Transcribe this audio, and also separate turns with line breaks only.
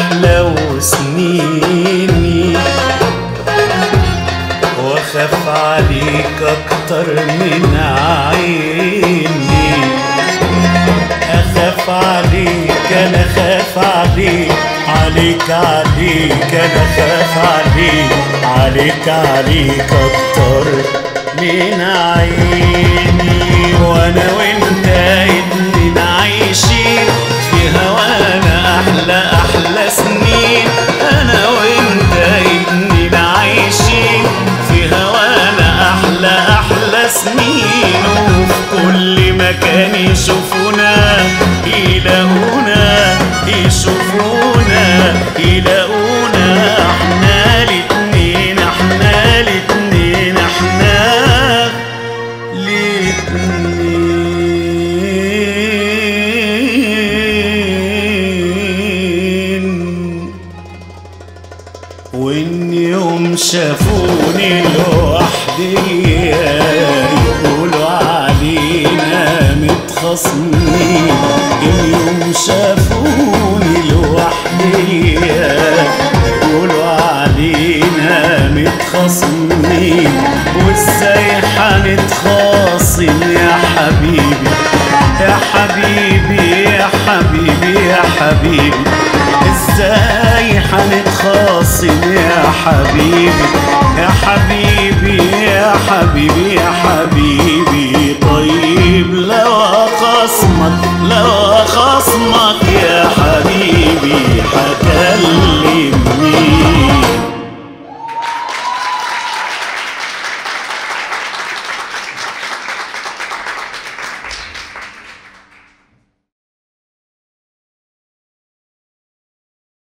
تحلى وسنيني واخاف عليك اكتر من عيني اخاف عليك انا خاف عليك عليك عليك انا خاف عليك عليك عليك اكتر من عيني وانا وانت اتنين عايشين في هوانا احلى احلى سنين انا وانت اتنين عايشين في هوانا احلى احلى سنين وفي كل مكان يشوفونا يلاقونا يشوفونا يلاقونا احنا الاتنين احنا الاتنين احنا الاتنين وان يوم شافوني لوحدي يقولوا علينا متخاصمين ان يوم شافوني لوحدي يقولوا علينا متخاصمين وازاي هنتخاصم يا حبيبي يا حبيبي يا حبيبي يا حبيبي ازاي هنتخاصم يا حبيبي يا حبيبي يا حبيبي يا حبيبي